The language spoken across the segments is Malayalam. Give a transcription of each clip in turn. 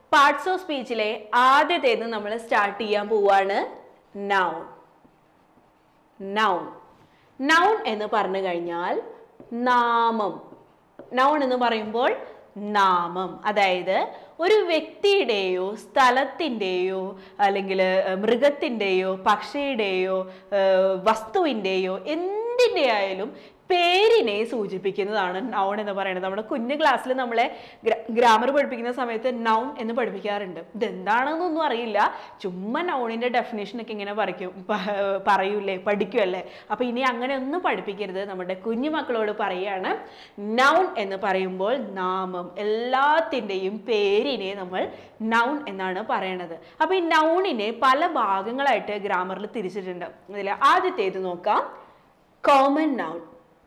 പാർട്സ് ഓഫ് സ്പീച്ചിലെ ആദ്യത്തേത് നമ്മൾ സ്റ്റാർട്ട് ചെയ്യാൻ പോവാണ് നൗൺ നൗൺ നൗൺ എന്ന് പറഞ്ഞു കഴിഞ്ഞാൽ നാമം നൗൺ എന്ന് പറയുമ്പോൾ നാമം അതായത് ഒരു വ്യക്തിയുടെയോ സ്ഥലത്തിൻ്റെയോ അല്ലെങ്കിൽ മൃഗത്തിൻ്റെയോ പക്ഷിയുടെയോ ഏഹ്, വസ്തുവിൻ്റെയോ എന്തിൻ്റെ ആയാലും പേരിനെ സൂചിപ്പിക്കുന്നതാണ് നൗൺ എന്ന് പറയുന്നത് നമ്മുടെ കുഞ്ഞു ക്ലാസ്സിൽ നമ്മളെ ഗ്രാമർ പഠിപ്പിക്കുന്ന സമയത്ത് നൗൺ എന്ന് പഠിപ്പിക്കാറുണ്ട് ഇതെന്താണെന്നൊന്നും അറിയില്ല ചുമ്മാ നൗണിൻ്റെ ഡെഫിനേഷനൊക്കെ ഇങ്ങനെ പറയും പ- പറയൂലേ പഠിക്കുമല്ലേ അപ്പോൾ ഇനി അങ്ങനെ ഒന്നും പഠിപ്പിക്കരുത് നമ്മുടെ കുഞ്ഞു മക്കളോട് പറയാണ് നൗൺ എന്ന് പറയുമ്പോൾ നാമം എല്ലാത്തിൻ്റെയും പേരിനെ നമ്മൾ നൗൺ എന്നാണ് പറയണത് അപ്പോൾ ഈ നൗണിനെ പല ഭാഗങ്ങളായിട്ട് ഗ്രാമറിൽ തിരിച്ചിട്ടുണ്ട് ഇതിൽ ആദ്യത്തേത് നോക്കാം common noun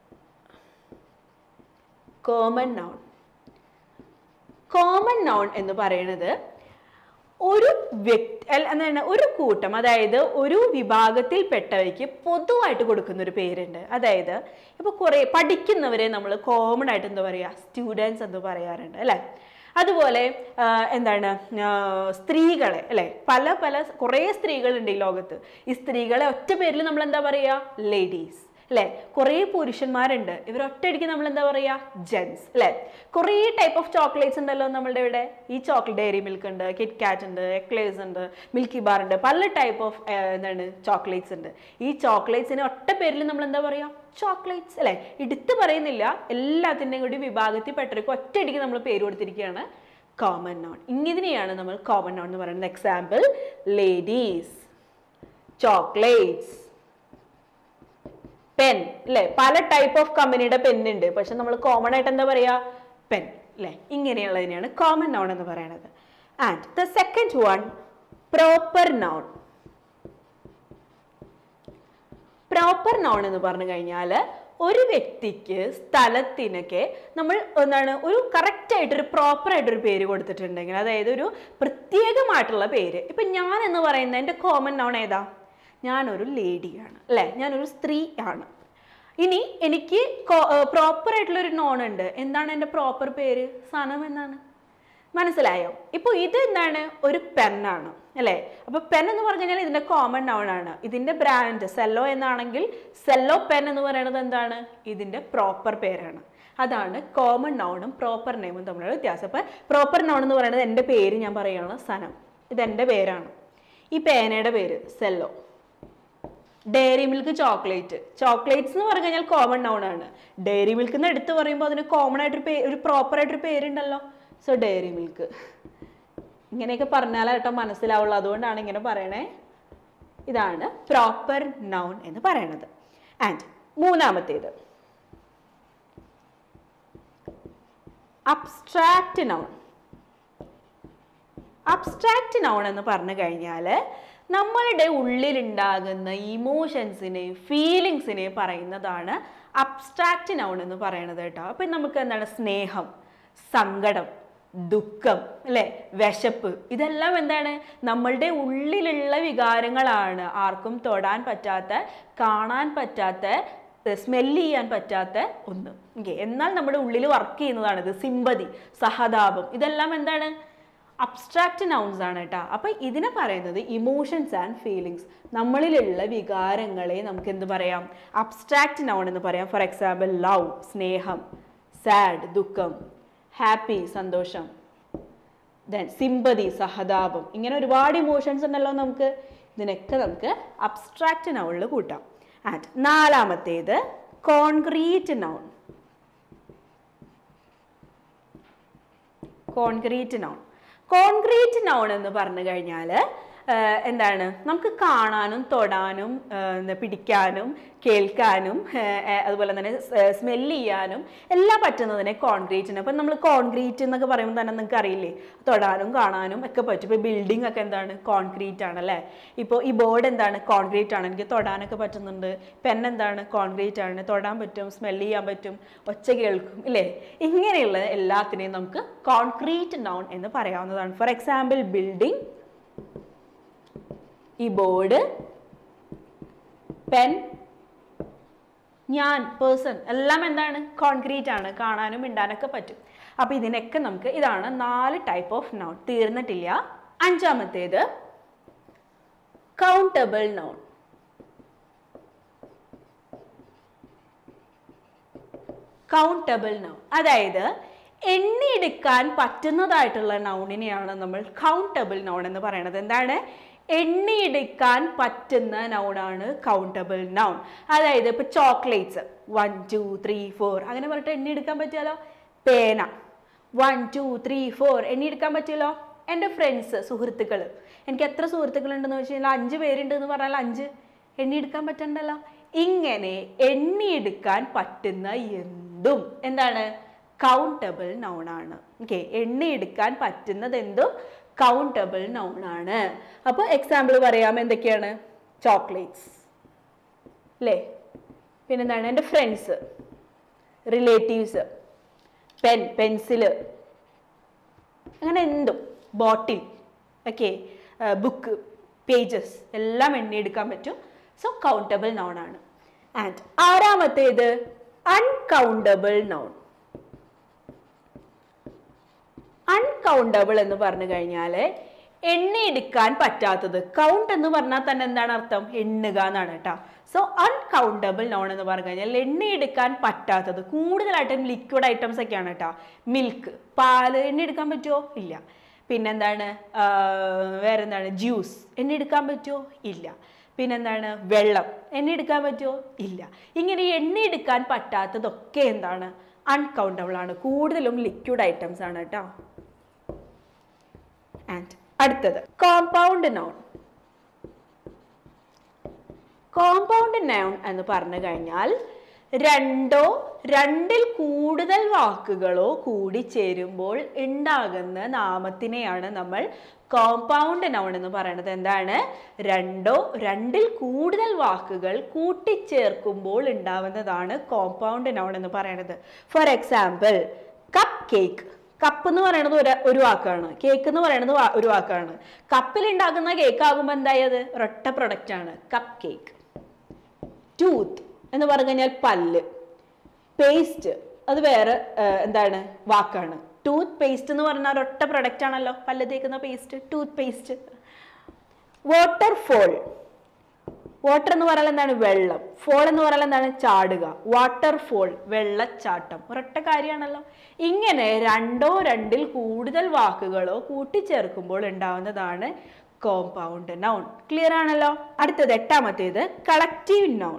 common noun common noun എന്ന് പറയുന്നത് ഒരു വ്യക്തി അല്ല, എന്താണ് ഒരു കൂട്ടം അതായത് ഒരു വിഭാഗത്തിൽപ്പെട്ടവയ്ക്ക് പൊതുവായിട്ട് കൊടുക്കുന്ന ഒരു പേരുണ്ട് അതായത് ഇപ്പോൾ കുറേ പഠിക്കുന്നവരെ നമ്മൾ കോമൺ ആയിട്ട് എന്താ പറയുക സ്റ്റുഡൻസ് എന്ന് പറയാറുണ്ട് അല്ലേ അതുപോലെ ആ, എന്താണ് ആ, സ്ത്രീകളെ അല്ലേ പല പല കുറേ സ്ത്രീകളുണ്ട് ഈ ലോകത്ത് ഈ സ്ത്രീകളെ ഒറ്റ പേരിൽ നമ്മൾ എന്താ പറയുക ലേഡീസ് അല്ലേ കുറേ പുരുഷന്മാരുണ്ട് ഇവർ ഒറ്റയടിക്ക് നമ്മൾ എന്താ പറയുക ജെൻസ് അല്ലേ കുറേ ടൈപ്പ് ഓഫ് ചോക്ലേറ്റ്സ് ഉണ്ടല്ലോ നമ്മളുടെ ഇവിടെ ഈ ചോക്ലേറ്റ് ഡയറി മിൽക്ക് ഉണ്ട് കിറ്റ് കാറ്റ് ഉണ്ട് എക്ലേസ് ഉണ്ട് മിൽക്കി ബാർ ഉണ്ട് പല ടൈപ്പ് ഓഫ് എന്താണ് ചോക്ലേറ്റ്സ് ഉണ്ട് ഈ ചോക്ലേറ്റ്സിന് ഒറ്റ പേരിൽ നമ്മൾ എന്താ പറയുക ചോക്ലേറ്റ്സ് അല്ലേ എടുത്ത് പറയുന്നില്ല എല്ലാത്തിൻ്റെയും കൂടി വിഭാഗത്തിൽപ്പെട്ടവർക്ക് ഒറ്റയടിക്ക് നമ്മൾ പേര് കൊടുത്തിരിക്കുകയാണ് കോമൺ നോൺ ഇങ്ങിതിനെയാണ് നമ്മൾ കോമൺ നോൺ എന്ന് പറയുന്നത് എക്സാമ്പിൾ ലേഡീസ് ചോക്ലേറ്റ്സ് പെൻ അല്ലേ പല ടൈപ്പ് ഓഫ് കമ്പനിയുടെ പെൻ ഉണ്ട് പക്ഷെ നമ്മൾ കോമൺ ആയിട്ട് എന്താ പറയാ പെൻ അല്ലേ ഇങ്ങനെയുള്ളതിനെയാണ് കോമൺ നൗൺ എന്ന് പറയുന്നത് and the second one proper noun proper noun എന്ന് പറഞ്ഞു കഴിഞ്ഞാൽ ഒരു വ്യക്തിക്ക് സ്ഥലത്തിനൊക്കെ നമ്മൾ എന്താണ് ഒരു കറക്റ്റ് ആയിട്ട് ഒരു പ്രോപ്പർ ആയിട്ട് ഒരു പേര് കൊടുത്തിട്ടുണ്ടെങ്കിൽ അതായത് ഒരു പ്രത്യേകമായിട്ടുള്ള പേര് ഇപ്പം ഞാൻ എന്ന് പറയുന്നത് എൻ്റെ കോമൺ നൗൺ ഏതാ ഞാനൊരു ലേഡിയാണ് അല്ലേ ഞാനൊരു സ്ത്രീ ആണ് ഇനി എനിക്ക് പ്രോപ്പർ ആയിട്ടുള്ള ഒരു നോൺ ഉണ്ട് എന്താണ് എൻ്റെ പ്രോപ്പർ പേര് സനം എന്നാണ് മനസ്സിലായോ ഇപ്പോൾ ഇത് എന്താണ് ഒരു പെന്നാണ് അല്ലേ അപ്പോൾ പെൻ എന്ന് പറഞ്ഞു കഴിഞ്ഞാൽ ഇതിൻ്റെ കോമൺ നൗൺ ആണ് ഇതിൻ്റെ ബ്രാൻഡ് സെല്ലോ എന്നാണെങ്കിൽ സെല്ലോ പെൻ എന്ന് പറയുന്നത് എന്താണ് ഇതിൻ്റെ പ്രോപ്പർ പേരാണ് അതാണ് കോമൺ നൗണും പ്രോപ്പർ നെയിമും തമ്മിലുള്ള വ്യത്യാസം അപ്പോൾ പ്രോപ്പർ നൗൺ എന്ന് പറയുന്നത് എൻ്റെ പേര് ഞാൻ പറയുകയാണ് സനം ഇതെൻ്റെ പേരാണ് ഈ പേനയുടെ പേര് Cello Dairy Milk chocolate chocolates എന്ന് പറഞ്ഞു കഴിഞ്ഞാൽ കോമൺ നൗൺ ആണ് ഡയറി മിൽക്ക് എന്ന് എടുത്ത് പറയുമ്പോൾ അതിന് കോമൺ ആയിട്ടൊരു പേ ഒരു പ്രോപ്പർ ആയിട്ടൊരു പേരുണ്ടല്ലോ സോ ഡയറി മിൽക്ക് ഇങ്ങനെയൊക്കെ പറഞ്ഞാലേ കേട്ടോ മനസ്സിലാവുള്ളൂ അതുകൊണ്ടാണ് ഇങ്ങനെ പറയണേ ഇതാണ് പ്രോപ്പർ നൗൺ എന്ന് പറയണത് ആൻഡ് മൂന്നാമത്തേത് അബ്സ്ട്രാക്റ്റ് നൗൺ അബ്സ്ട്രാക്റ്റ് നൗൺ എന്ന് പറഞ്ഞു കഴിഞ്ഞാൽ നമ്മളുടെ ഉള്ളിലുണ്ടാകുന്ന ഇമോഷൻസിനെ ഫീലിങ്സിനെ പറയുന്നതാണ് അബ്സ്ട്രാക്റ്റ് നൗൺ എന്ന് പറയുന്നത് കേട്ടോ അപ്പം നമുക്ക് എന്താണ് സ്നേഹം സങ്കടം ദുഃഖം അല്ലേ വിശപ്പ് ഇതെല്ലാം എന്താണ് നമ്മളുടെ ഉള്ളിലുള്ള വികാരങ്ങളാണ് ആർക്കും തൊടാൻ പറ്റാത്ത കാണാൻ പറ്റാത്ത സ്മെല്ല് ചെയ്യാൻ പറ്റാത്ത ഒന്ന് ഓക്കെ എന്നാൽ നമ്മുടെ ഉള്ളിൽ വർക്ക് ചെയ്യുന്നതാണിത് സിമ്പതി സഹതാപം ഇതെല്ലാം എന്താണ് അബ്സ്ട്രാക്റ്റ് നൗൺസ് ആണ് കേട്ടോ അപ്പൊ ഇതിനെ പറയുന്നത് ഇമോഷൻസ് ആൻഡ് ഫീലിങ്സ് നമ്മളിലുള്ള വികാരങ്ങളെ നമുക്ക് എന്ത് പറയാം അബ്സ്ട്രാക്റ്റ് നൗൺ എന്ന് പറയാം ഫോർ എക്സാമ്പിൾ ലവ് സ്നേഹം സാഡ് ദുഃഖം ഹാപ്പി സന്തോഷം ദെൻ സിമ്പതി സഹതാപം ഇങ്ങനെ ഒരുപാട് ഇമോഷൻസ് ഉണ്ടല്ലോ നമുക്ക് ഇതിനൊക്കെ നമുക്ക് അബ്സ്ട്രാക്റ്റ് നൗണിൽ കൂട്ടാം ആൻഡ് നാലാമത്തേത് concrete noun concrete noun concrete noun എന്ന് പറഞ്ഞു കഴിഞ്ഞാൽ എന്താണ് നമുക്ക് കാണാനും തൊടാനും ആ, എന്താ പിടിക്കാനും കേൾക്കാനും ആ, ആ, അതുപോലെ തന്നെ സ്മെല്ല് ചെയ്യാനും എല്ലാം പറ്റുന്നതിനെ കോൺക്രീറ്റിന് അപ്പം നമ്മൾ കോൺക്രീറ്റ് എന്നൊക്കെ പറയുമ്പോൾ തന്നെ നിങ്ങൾക്ക് അറിയില്ലേ തൊടാനും കാണാനും ഒക്കെ പറ്റും ഇപ്പോൾ ബിൽഡിംഗ് ഒക്കെ എന്താണ് കോൺക്രീറ്റ് ആണ് അല്ലേ ഇപ്പോൾ ഈ ബോർഡ് എന്താണ് കോൺക്രീറ്റ് ആണ് എനിക്ക് തൊടാനൊക്കെ പറ്റുന്നുണ്ട് പെൻ എന്താണ് കോൺക്രീറ്റ് ആണ് തൊടാൻ പറ്റും സ്മെല്ല് ചെയ്യാൻ പറ്റും ഒച്ച കേൾക്കും ഇല്ലേ ഇങ്ങനെയുള്ള എല്ലാത്തിനെയും നമുക്ക് കോൺക്രീറ്റ് നൗൺ എന്ന് പറയാവുന്നതാണ് ഫോർ എക്സാമ്പിൾ ബിൽഡിംഗ് ഈ ബോർഡ് പെൻ ഞാൻ പേഴ്സൺ എല്ലാം എന്താണ് കോൺക്രീറ്റ് ആണ് കാണാനും മിണ്ടാനൊക്കെ പറ്റും അപ്പോൾ ഇതിനൊക്കെ നമുക്ക് ഇതാണ് നാല് ടൈപ്പ് ഓഫ് നൗൺ തീർന്നിട്ടില്ല അഞ്ചാമത്തേത് കൗണ്ടബിൾ നൗൺ കൗണ്ടബിൾ നൗൺ അതായത് എണ്ണിയെടുക്കാൻ പറ്റുന്നതായിട്ടുള്ള നൗണിനെയാണ് നമ്മൾ കൗണ്ടബിൾ നൗൺ എന്ന് പറയുന്നത് എന്താണ് എണ്ണിയെടുക്കാൻ പറ്റുന്ന നൗണാണ് കൗണ്ടബിൾ നൗൺ അതായത് ഇപ്പൊ chocolates one two three four അങ്ങനെ പറഞ്ഞിട്ട് എണ്ണിയെടുക്കാൻ പറ്റിയാലോ പേന വൺ ടു ത്രീ ഫോർ എണ്ണിയെടുക്കാൻ പറ്റുമല്ലോ എൻ്റെ ഫ്രണ്ട്സ് സുഹൃത്തുക്കൾ എനിക്ക് എത്ര സുഹൃത്തുക്കളുണ്ടെന്ന് വെച്ച് കഴിഞ്ഞാൽ അഞ്ച് പേരുണ്ട് എന്ന് പറഞ്ഞാൽ അഞ്ച് എണ്ണിയെടുക്കാൻ പറ്റണ്ടല്ലോ ഇങ്ങനെ എണ്ണിയെടുക്കാൻ പറ്റുന്ന എന്തും എന്താണ് കൗണ്ടബിൾ നൗണാണ് ഓക്കെ എണ്ണിയെടുക്കാൻ പറ്റുന്നത് എന്തും കൗണ്ടബിൾ നൗണാണ് അപ്പോൾ എക്സാമ്പിൾ പറയാം എന്തൊക്കെയാണ് ചോക്ലേറ്റ്സ് അല്ലേ പിന്നെന്താണ് എൻ്റെ ഫ്രണ്ട്സ് റിലേറ്റീവ്സ് പെൻ പെൻസില് അങ്ങനെ എന്തും ബോട്ടിൽ ഓക്കെ ബുക്ക് പേജസ് എല്ലാം എണ്ണിയെടുക്കാൻ പറ്റും സോ കൗണ്ടബിൾ നൗൺ ആണ് ആൻഡ് ആറാമത്തേത് അൺകൗണ്ടബിൾ നൗൺ അൺകൗണ്ടബിൾ എന്ന് പറഞ്ഞു കഴിഞ്ഞാൽ എണ്ണിയെടുക്കാൻ പറ്റാത്തത് കൗണ്ട് എന്ന് പറഞ്ഞാൽ തന്നെ എന്താണ് അർത്ഥം എണ്ണുക എന്നാണ് കേട്ടോ സോ അൺകൗണ്ടബിൾ നോൺ എന്ന് പറഞ്ഞു കഴിഞ്ഞാൽ എണ്ണിയെടുക്കാൻ പറ്റാത്തത് കൂടുതലായിട്ടും ലിക്വിഡ് ഐറ്റംസ് ഒക്കെയാണ് കേട്ടോ മിൽക്ക് പാല് എണ്ണിയെടുക്കാൻ പറ്റുമോ ഇല്ല പിന്നെന്താണ് ആ, വേറെന്താണ് ജ്യൂസ് എണ്ണിയെടുക്കാൻ പറ്റുമോ ഇല്ല പിന്നെന്താണ് വെള്ളം എണ്ണിയെടുക്കാൻ പറ്റുമോ ഇല്ല ഇങ്ങനെ എണ്ണിയെടുക്കാൻ പറ്റാത്തതൊക്കെ എന്താണ് അൺകൗണ്ടബിൾ ആണ് കൂടുതലും ലിക്വിഡ് ഐറ്റംസ് ആണ് കേട്ടോ ആൻഡ് അടുത്തത് കോമ്പൗണ്ട് നൗൺ കോമ്പൗണ്ട് നൗൺ എന്ന് പറഞ്ഞു കഴിഞ്ഞാൽ രണ്ടോ രണ്ടിൽ കൂടുതൽ വാക്കുകളോ കൂടി ചേരുമ്പോൾ ഉണ്ടാകുന്ന നാമത്തിനെയാണ് നമ്മൾ കോമ്പൗണ്ട് നൗൺ എന്ന് പറയുന്നത് എന്താണ് രണ്ടോ രണ്ടിൽ കൂടുതൽ വാക്കുകൾ കൂട്ടിച്ചേർക്കുമ്പോൾ ഉണ്ടാവുന്നതാണ് കോമ്പൗണ്ട് നൗൺ എന്ന് പറയുന്നത് for example cupcake cup എന്ന് പറയുന്നത് ഒരു ഒരു വാക്കാണ് കേക്ക് എന്ന് പറയുന്നത് വാ- ഒരു വാക്കാണ് കപ്പിൽ ഉണ്ടാക്കുന്ന കേക്ക് ആകുമ്പോൾ എന്തായത് ഒരൊറ്റ പ്രൊഡക്റ്റ് ആണ് കപ്പ് കേക്ക് ടൂത്ത് എന്ന് പറഞ്ഞു കഴിഞ്ഞാൽ പല്ല് പേസ്റ്റ് അത് വേറെ ആ, എന്താണ് വാക്കാണ് ടൂത്ത് പേസ്റ്റ് എന്ന് പറഞ്ഞാൽ ഒരൊറ്റ പ്രൊഡക്റ്റ് ആണല്ലോ പല്ല് തേക്കുന്ന paste toothpaste waterfall water എന്ന് പറഞ്ഞാൽ എന്താണ് വെള്ളം ഫോൾ എന്ന് പറഞ്ഞാൽ എന്താണ് ചാടുക വാട്ടർഫോൾ വെള്ളച്ചാട്ടം ഒരൊറ്റ കാര്യമാണല്ലോ ഇങ്ങനെ രണ്ടോ രണ്ടിൽ കൂടുതൽ വാക്കുകളോ കൂട്ടിച്ചേർക്കുമ്പോൾ ഉണ്ടാവുന്നതാണ് കോമ്പൗണ്ട് നൗൺ ക്ലിയർ ആണല്ലോ അടുത്തത് എട്ടാമത്തേത് collective noun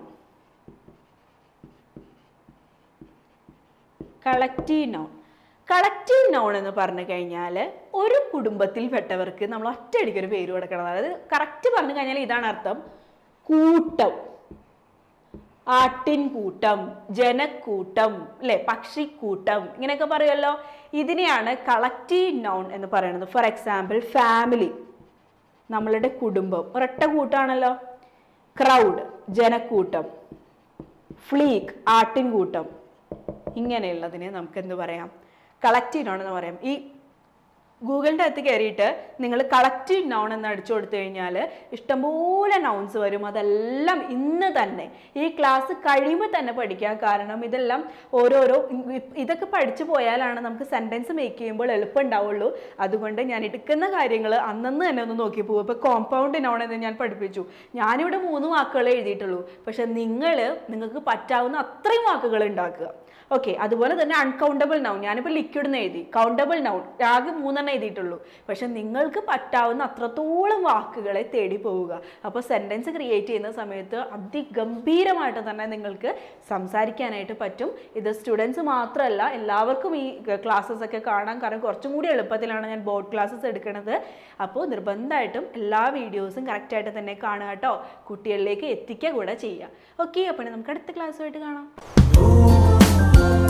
collective noun collective noun എന്ന് പറഞ്ഞു കഴിഞ്ഞാൽ ഒരു കുടുംബത്തിൽപ്പെട്ടവർക്ക് നമ്മൾ ഒറ്റയടിക്ക് ഒരു പേര് കൊടുക്കണം അതായത് കറക്റ്റ് പറഞ്ഞു കഴിഞ്ഞാൽ ഇതാണ് അർത്ഥം കൂട്ടം ആട്ടിൻകൂട്ടം ജനക്കൂട്ടം അല്ലെ പക്ഷിക്കൂട്ടം ഇങ്ങനെയൊക്കെ പറയുമല്ലോ ഇതിനെയാണ് കളക്റ്റീവ് നൗൺ എന്ന് പറയുന്നത് ഫോർ എക്സാമ്പിൾ ഫാമിലി നമ്മളുടെ കുടുംബം ഒരൊറ്റ കൂട്ടാണല്ലോ ക്രൗഡ് ജനക്കൂട്ടം ഫ്ലീക്ക് ആട്ടിൻകൂട്ടം ഇങ്ങനെയുള്ളതിനെ നമുക്ക് എന്ത് പറയാം കളക്റ്റീവ് നൗൺ എന്ന് പറയാം ഈ ഗൂഗിളിൻ്റെ അകത്ത് കയറിയിട്ട് നിങ്ങൾ കളക്റ്റീവ് നൗൺ എന്ന് അടിച്ചു കൊടുത്തു കഴിഞ്ഞാൽ ഇഷ്ടംപോലെ നൗൺസ് വരും അതെല്ലാം ഇന്ന് തന്നെ ഈ ക്ലാസ് കഴിയുമ്പോൾ തന്നെ പഠിക്കാം കാരണം ഇതെല്ലാം ഓരോരോ ഇ- ഇതൊക്കെ പഠിച്ചു പോയാലാണ് നമുക്ക് സെൻറ്റൻസ് മേക്ക് ചെയ്യുമ്പോൾ എളുപ്പം ഉണ്ടാവുള്ളൂ അതുകൊണ്ട് ഞാൻ എടുക്കുന്ന കാര്യങ്ങൾ അന്നന്ന് തന്നെ ഒന്ന് നോക്കി പോകും ഇപ്പോൾ കോമ്പൗണ്ട് നൗൺ എന്ന് ഞാൻ പഠിപ്പിച്ചു ഞാനിവിടെ മൂന്ന് വാക്കുകൾ എഴുതിയിട്ടുള്ളൂ പക്ഷെ നിങ്ങൾ നിങ്ങൾക്ക് പറ്റാവുന്ന അത്രയും വാക്കുകൾ ഉണ്ടാക്കുക ഓക്കെ അതുപോലെ തന്നെ അൺകൗണ്ടബിൾ നൗൺ ഞാനിപ്പോൾ ലിക്വിഡ് എന്ന് എഴുതി കൗണ്ടബിൾ നൗൺ ആകെ മൂന്നെണ്ണം എഴുതിയിട്ടുള്ളൂ പക്ഷെ നിങ്ങൾക്ക് പറ്റാവുന്ന അത്രത്തോളം വാക്കുകളെ തേടി പോവുക അപ്പോൾ സെൻറ്റൻസ് ക്രിയേറ്റ് ചെയ്യുന്ന സമയത്ത് അതിഗംഭീരമായിട്ട് തന്നെ നിങ്ങൾക്ക് സംസാരിക്കാനായിട്ട് പറ്റും ഇത് സ്റ്റുഡൻസ് മാത്രമല്ല എല്ലാവർക്കും ഈ ക്ലാസ്സസ് ഒക്കെ കാണാൻ കാരണം കുറച്ചും കൂടി എളുപ്പത്തിലാണ് ഞാൻ ബോർഡ് ക്ലാസ്സസ് എടുക്കുന്നത് അപ്പോൾ നിർബന്ധമായിട്ടും എല്ലാ വീഡിയോസും കറക്റ്റായിട്ട് തന്നെ കാണുക കേട്ടോ കുട്ടികളിലേക്ക് എത്തിക്കുക കൂടെ ചെയ്യുക ഓക്കെ അപ്പോൾ നമുക്ക് അടുത്ത ക്ലാസ്സുമായിട്ട് കാണാം